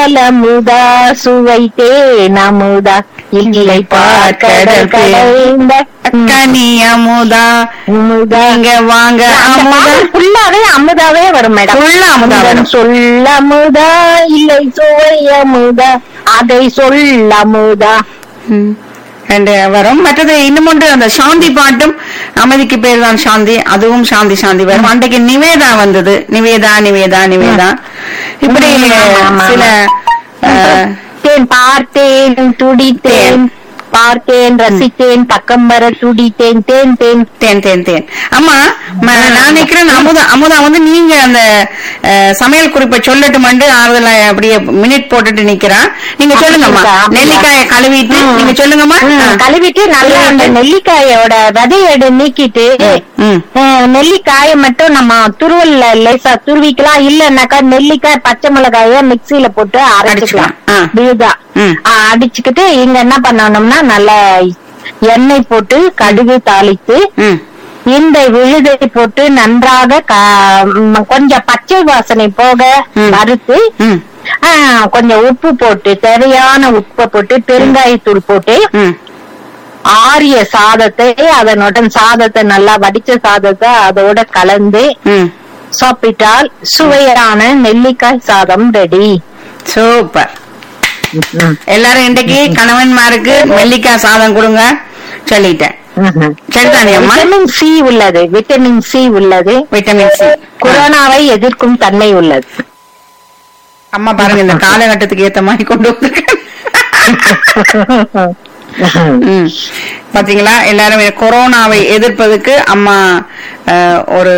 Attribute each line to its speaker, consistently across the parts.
Speaker 1: பாலமுதா சுவைத்தேன் அமுதா இல்லை பார்க்கடல் கடைந்த
Speaker 2: கனி அமுதா
Speaker 1: அமுதா
Speaker 2: இங்க வாங்க அமுதா
Speaker 1: ஃபுல்லாவே அமுதாவே வரும் மேடம்
Speaker 2: Full ஆ அமுதா வரும்.
Speaker 1: சொல்ல அமுதா இல்லை சுவை அமுதா அதை சொல்ல அமுதா
Speaker 2: ம். and வரும் மற்றது இன்னும் ஒன்று அந்த சாந்தி பாட்டும் அமைதிக்கு பேர் தான் சாந்தி அதுவும் சாந்தி சாந்தி வரும் அன்றைக்கு நிவேதா வந்தது நிவேதா நிவேதா நிவேதா இப்படி
Speaker 1: ம், ஆமா, ஆமா,
Speaker 2: சில அஹ்,
Speaker 1: தேன் பார்த்தேன் துடித்தேன் பார்த்தேன் ரசித்தேன் பக்கம் வர துடித்தேன் தேன் தேன்
Speaker 2: தேன் தேன் தேன் ஆமா ம- நான் நினைக்கிறேன் அமுதா அமுதா வந்து நீங்க அந்த அஹ், சமையல் குறிப்பை சொல்லட்டுமெண்டு ஆறுதல அப்படியே மினிட் போட்டுட்டு நிக்கிறா நீங்க சொல்லுங்கம்மா
Speaker 1: அப்படியா?
Speaker 2: நெல்லிக்காயை கழுவிட்டு
Speaker 1: ம்.
Speaker 2: நீங்க சொல்லுங்கம்மா
Speaker 1: ம்,
Speaker 2: ஆ.
Speaker 1: கழுவிட்டு நல்லா அந்த நெல்லிக்காயோட விதையோட நீக்கிட்டு
Speaker 2: ம்
Speaker 1: அஹ், நெல்லிக்காயை மட்டும் நம்ம துருவல்ல லேசா துருவிக்கலாம் இல்லன்னாக்கா நெல்லிக்காய் பச்சை மிளகாய மிக்ஸியில போட்டு அரைச்சிக்கலாம்
Speaker 2: அடிச்சுக்கலாம். ஆ.
Speaker 1: விழுதா
Speaker 2: ம்.
Speaker 1: அஹ், அடிச்சுக்கிட்டு இங்க என்ன பண்ணணும்னா நல்லா எண்ணெய் போட்டு கடுகு தாளித்து
Speaker 2: ம்
Speaker 1: இந்த விழுதை போட்டு நன்றாக கா- ம், கொஞ்சம் பச்சை வாசனை போக
Speaker 2: ம்.
Speaker 1: வறுத்து
Speaker 2: ம்
Speaker 1: ஆ, கொஞ்சம் உப்பு போட்டு தேவையான உப்பை போட்டு பெருங்காயத்தூள் போட்டு
Speaker 2: ம்
Speaker 1: ஆரிய சாதத்தை அதனுடன் சாதத்தை நல்லா வடிச்ச சாதத்தை அதோட கலந்து
Speaker 2: ம்
Speaker 1: சாப்பிட்டால் சுவையான நெல்லிக்காய் சாதம் ரெடி
Speaker 2: சூப்பர் எல்லாரும் இன்றைக்கு கணவன்மாருக்கு நெல்லிக்காய் சாதம் கொடுங்க சொல்லிட்டேன் சரிதானே அம்மா
Speaker 1: விட்டமின் சி உள்ளது விட்டமின் சி உள்ளது
Speaker 2: விட்டமின் சி
Speaker 1: கொரோனாவை எதிர்க்கும் தன்மை உள்ளது
Speaker 2: அம்மா பாருங்க இந்த காலகட்டத்துக்கு ஏத்த மாதிரி கொண்டு வந்திருக்கேன் ம். பாத்தீங்களா எல்லாரும் கொரோனாவை எதிர்ப்பதற்கு அம்மா அஹ், ஒரு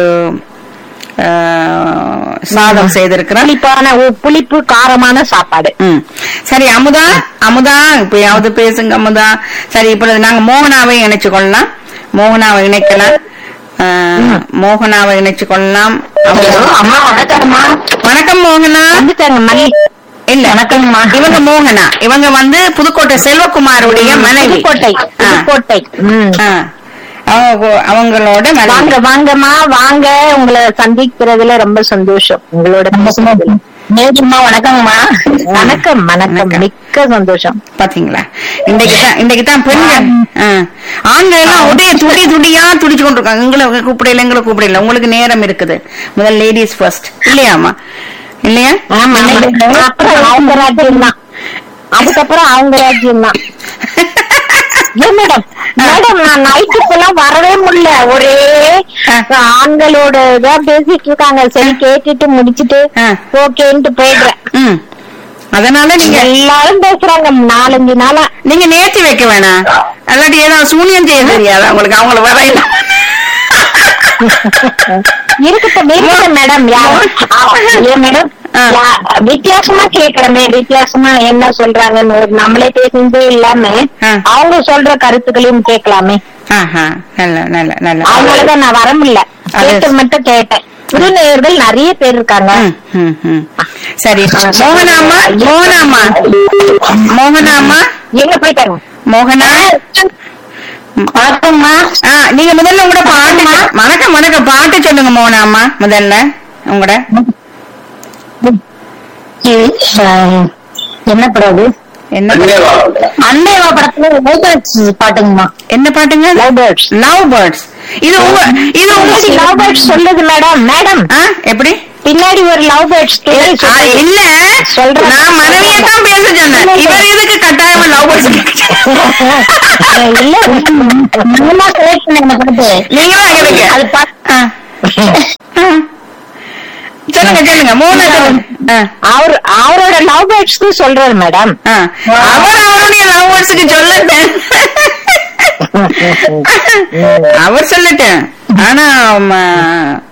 Speaker 2: அஹ், சாதம் செய்திருக்கிறார்
Speaker 1: புளிப்பான உ- புளிப்பு காரமான சாப்பாடு
Speaker 2: ம். சரி அமுதா அமுதா இப்பயாவது பேசுங்க அமுதா சரி இப்பொழுது நாங்க மோகனாவை இணைச்சு கொள்ளலாம் மோகனாவை இணைக்கலாம் அஹ், மோகனாவை இணைச்சு கொள்ளலாம் அவங்க-
Speaker 1: அம்மா வணக்கம்மா
Speaker 2: வணக்கம் மோகனா
Speaker 1: வந்துட்டாங்க மணி
Speaker 2: இல்ல
Speaker 1: வணக்கம்மா.
Speaker 2: இவங்க மோகனா இவங்க வந்து புதுக்கோட்டை செல்வகுமாருடைய மனைவி
Speaker 1: புதுக்கோட்டை
Speaker 2: ஆ.
Speaker 1: புதுக்கோட்டை ம்.
Speaker 2: ஆ. அவங்க அவங்களோட மனைவி
Speaker 1: வாங்க வாங்கம்மா வாங்க உங்களை சந்திக்கிறதுல ரொம்ப சந்தோஷம் உங்களோட பேசுனதுல. நேற்றுமா வணக்கம்மா வணக்கம் வணக்கம்
Speaker 2: வணக்கம்.
Speaker 1: மிக்க சந்தோஷம்
Speaker 2: பாத்தீங்களா இன்னைக்கு தான் இன்னைக்கு தான் பெண்கள் ஆ. ஆண்கள் எல்லாம் ஒரே துடி துடியா துடிச்சு கொண்டிருக்காங்க எங்களை கூப்பிடல எங்களை கூப்பிடல உங்களுக்கு நேரம் இருக்குது முதல் லேடிஸ் ஃபர்ஸ்ட் இல்லையாமா இல்லையா
Speaker 1: ஆமா அப்புறம் அவங்க ராஜ்யம் தான் அதுக்கப்புறம் அவங்க ராஜ்யம் தான் ஏன் மேடம் மேடம் நான் நைட்டுக்கு எல்லாம் வரவே முடியல ஒரே ஆண்களோட இதா பேசிட்டு இருக்காங்க சரி கேட்டுட்டு முடிச்சிட்டு
Speaker 2: ஆ.
Speaker 1: ஓகேன்ட்டு போயிடுறேன்
Speaker 2: ம் அதனால நீங்க
Speaker 1: எல்லாரும் பேசுறாங்க நாலஞ்சு நாளா
Speaker 2: நீங்க நேர்த்தி வைக்க வேணாம் அல்லாட்டி ஏதாவது சூனியம் செய்ய தெரியாது உங்களுக்கு அவங்கள வரையில
Speaker 1: இருக்கட்டும் இருக்கட்டும் மேடம் யார் ஏன் மேடம்
Speaker 2: ஆ.
Speaker 1: யா- வித்தியாசமா கேக்குறமே வித்தியாசமா என்ன சொல்றாங்கன்னு ஒரு நம்மளே பேசுனதே இல்லாம
Speaker 2: ஆ.
Speaker 1: அவங்க சொல்ற கருத்துக்களையும் கேட்கலாமே
Speaker 2: ஆஹா நல்ல நல்ல நல்ல
Speaker 1: அவங்களதான் நான் வர முடியல
Speaker 2: அது-
Speaker 1: கேட்டு மட்டும் கேட்டேன் புது நேயர்கள் நிறைய பேர் இருக்காங்க
Speaker 2: ம், ம், ம். சரி மோகனாமா மோகனாமா மோகனாமா
Speaker 1: எங்க போயிட்டாங்க
Speaker 2: மோகனா
Speaker 1: வணக்கம்மா
Speaker 2: ஆ, நீங்க முதல்ல உங்களோட பாட்டு வணக்கம் வணக்கம் பாட்டு சொல்லுங்க மோகனாமா முதல்ல உங்களோட
Speaker 1: இது, ஆஹ், என்ன படம் அது
Speaker 2: என்ன
Speaker 1: அன்னைவா படத்துல லவ் பேர்ட்ஸ் பாட்டுங்கம்மா
Speaker 2: என்ன பாட்டுங்க
Speaker 1: லவ் பேர்ட்ஸ்
Speaker 2: லவ் பேர்ட்ஸ் இது உங்க இது உங்க
Speaker 1: லவ் பேர்ட்ஸ் சொல்லுது மேடம் மேடம்
Speaker 2: ஆ, எப்படி
Speaker 1: பின்னாடி ஒரு லவ் பேர்ட்ஸ்
Speaker 2: ஆ, இல்ல
Speaker 1: சொல்றேன்.
Speaker 2: நான் மனைவியை தான் பேச சொன்னேன் இவர் இதுக்கு கட்டாயமா லவ் பேர்ட்ஸ்
Speaker 1: இல்ல மூணா செலக்ட் பண்ண படத்து
Speaker 2: நீங்களும் கேளுங்க
Speaker 1: அது பா-
Speaker 2: ஆ. ஆ. சொல்லுங்க சொல்லுங்க மூணு சொல்லுங்க ஆ.
Speaker 1: அவர் அவரோட லவ் பேர்ட்ஸ் சொல்றாரு மேடம்
Speaker 2: ஆ. அவர் அவருடைய லவ் பேர்ட்ஸுக்கு சொல்லட்டேன் அவர் சொல்லட்டேன் ஆனா ம,